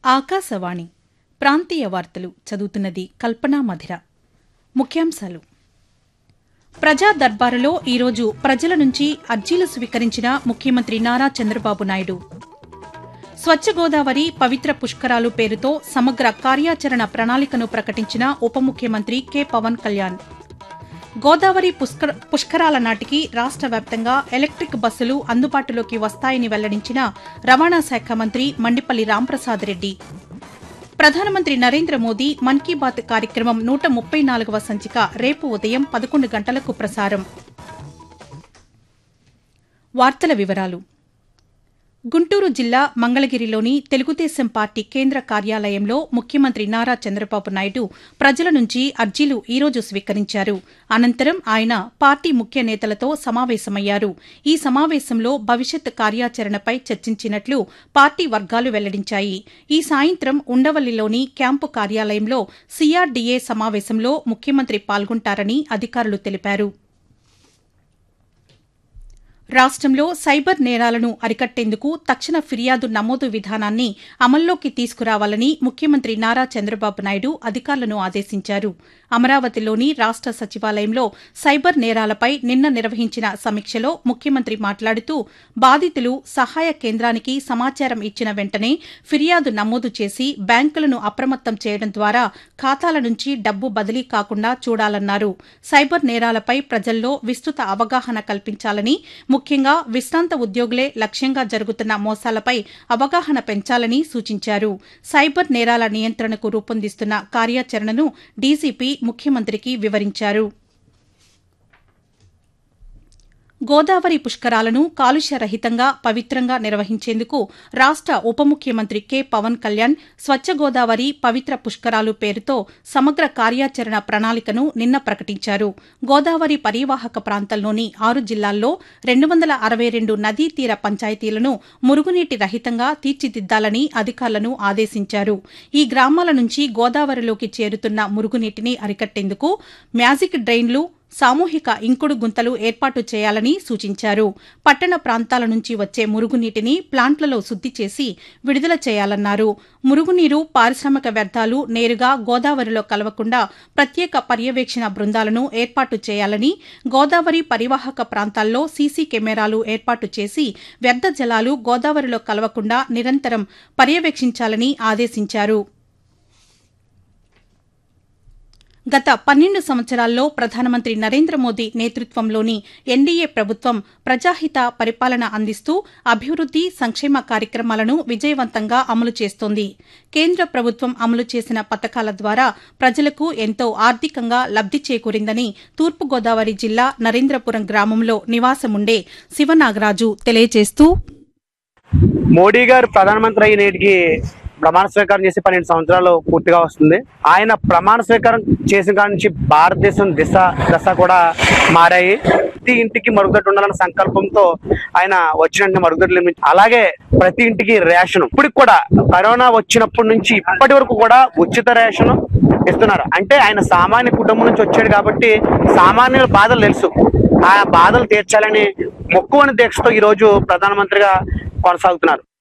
ఆకాశవాణి ప్రాంతీయ వార్తలు చదువుతున్నది కల్పనా మధిర ముఖ్యాంశాలు ప్రజా దర్బారులో ఈరోజు ప్రజల నుంచి అర్జీలు స్వీకరించిన ముఖ్యమంత్రి నారా చంద్రబాబు నాయుడు స్వచ్ఛ గోదావరి పవిత్ర పుష్కరాలు పేరుతో సమగ్ర కార్యాచరణ ప్రణాళికను ప్రకటించిన ఉప ముఖ్యమంత్రి కె పవన్ కళ్యాణ్ గోదావరి పుష్కర పుష్కరాల నాటికి రాష్ట వ్యాప్తంగా ఎలక్ట్రిక్ బస్సులు అందుబాటులోకి వస్తాయని వెల్లడించిన రవాణా శాఖ మంత్రి మండిపల్లి రాంప్రసాద్ రెడ్డి ప్రధానమంత్రి నరేంద్ర మోదీ మన్ కీ బాత్ కార్యక్రమం నూట ముప్పై నాలుగవ సంచిక రేపు ఉదయం పదకొండు గంటలకు ప్రసారం వార్తల వివరాలు గుంటూరు జిల్లా మంగళగిరిలోని తెలుగుదేశం పార్టీ కేంద్ర కార్యాలయంలో ముఖ్యమంత్రి నారా చంద్రబాబు నాయుడు ప్రజల నుంచి అర్జీలు ఈరోజు స్వీకరించారు అనంతరం ఆయన పార్టీ ముఖ్య నేతలతో సమావేశమయ్యారు ఈ సమావేశంలో భవిష్యత్ కార్యాచరణపై చర్చించినట్లు పార్టీ వర్గాలు వెల్లడించాయి ఈ సాయంత్రం ఉండవల్లిలోని క్యాంపు కార్యాలయంలో సీఆర్డీఏ సమావేశంలో ముఖ్యమంత్రి పాల్గొంటారని అధికారులు తెలిపారు రాష్ట్రంలో సైబర్ నేరాలను అరికట్టేందుకు తక్షణ ఫిర్యాదు నమోదు విధానాన్ని అమల్లోకి తీసుకురావాలని ముఖ్యమంత్రి నారా చంద్రబాబు నాయుడు అధికారులను ఆదేశించారు అమరావతిలోని రాష్ట సచివాలయంలో సైబర్ నేరాలపై నిన్న నిర్వహించిన సమీక్షలో ముఖ్యమంత్రి మాట్లాడుతూ బాధితులు సహాయ కేంద్రానికి సమాచారం ఇచ్చిన వెంటనే ఫిర్యాదు నమోదు చేసి బ్యాంకులను అప్రమత్తం చేయడం ద్వారా ఖాతాల నుంచి డబ్బు బదిలీ కాకుండా చూడాలన్నారు సైబర్ నేరాలపై ప్రజల్లో విస్తృత అవగాహన కల్పించాలని ముఖ్యంగా విశ్రాంత ఉద్యోగులే లక్ష్యంగా జరుగుతున్న మోసాలపై అవగాహన పెంచాలని సూచించారు సైబర్ నేరాల నియంత్రణకు రూపొందిస్తున్న కార్యాచరణను డీజీపీ ముఖ్యమంత్రికి వివరించారు గోదావరి పుష్కరాలను కాలుష్య రహితంగా పవిత్రంగా నిర్వహించేందుకు రాష్ట ఉప ముఖ్యమంత్రి కె పవన్ కళ్యాణ్ స్వచ్ఛ గోదావరి పవిత్ర పుష్కరాలు పేరుతో సమగ్ర కార్యాచరణ ప్రణాళికను నిన్న ప్రకటించారు గోదావరి పరివాహక ప్రాంతంలోని ఆరు జిల్లాల్లో రెండు వందల అరవై రెండు నదీ తీర పంచాయతీలను మురుగునీటి రహితంగా తీర్చిదిద్దాలని అధికారులను ఆదేశించారు ఈ గ్రామాల నుంచి గోదావరిలోకి చేరుతున్న మురుగునీటిని అరికట్టేందుకు మ్యాజిక్ డ్రైన్లు సామూహిక ఇంకుడు గుంతలు ఏర్పాటు చేయాలని సూచించారు పట్టణ ప్రాంతాల నుంచి వచ్చే మురుగునీటిని ప్లాంట్లలో శుద్ది చేసి విడుదల చేయాలన్నారు మురుగునీరు పారిశ్రామిక వ్యర్థాలు నేరుగా గోదావరిలో కలవకుండా ప్రత్యేక పర్యవేక్షణ బృందాలను ఏర్పాటు చేయాలని గోదావరి పరివాహక ప్రాంతాల్లో సీసీ కెమెరాలు ఏర్పాటు చేసి వ్యర్థ జలాలు గోదావరిలో కలవకుండా నిరంతరం పర్యవేక్షించాలని ఆదేశించారు గత పన్నెండు సంవత్సరాల్లో ప్రధానమంత్రి నరేంద్ర మోదీ నేతృత్వంలోని ఎన్డీఏ ప్రభుత్వం ప్రజాహిత పరిపాలన అందిస్తూ అభివృద్ది సంక్షేమ కార్యక్రమాలను విజయవంతంగా అమలు చేస్తోంది కేంద్ర ప్రభుత్వం అమలు చేసిన పథకాల ద్వారా ప్రజలకు ఎంతో ఆర్థికంగా లబ్ది చేకూరిందని తూర్పుగోదావరి జిల్లా నరేంద్రపురం గ్రామంలో నివాసముండే శివనాగరాజు తెలియజేస్తూ మోడీ గారు ప్రధానమంత్రి అయ్యి నేటికి ప్రమాణ స్వీకారం చేసి పన్నెండు సంవత్సరాలు పూర్తిగా వస్తుంది ఆయన ప్రమాణ స్వీకారం చేసిన కాడి నుంచి భారతదేశం దిశ దశ కూడా మారాయి ప్రతి ఇంటికి మరుగుదొడ్డి ఉండాలన్న సంకల్పంతో ఆయన వచ్చిన మరుగుదొడ్లు నిర్మించి అలాగే ప్రతి ఇంటికి రేషన్ ఇప్పటికి కూడా కరోనా వచ్చినప్పటి నుంచి ఇప్పటి వరకు కూడా ఉచిత రేషన్ ఇస్తున్నారు అంటే ఆయన సామాన్య కుటుంబం నుంచి వచ్చాడు కాబట్టి సామాన్యుల బాధలు తెలుసు ఆ బాధలు తీర్చాలని మొక్కువని దీక్షతో ఈ రోజు ప్రధానమంత్రిగా కొనసాగుతున్నారు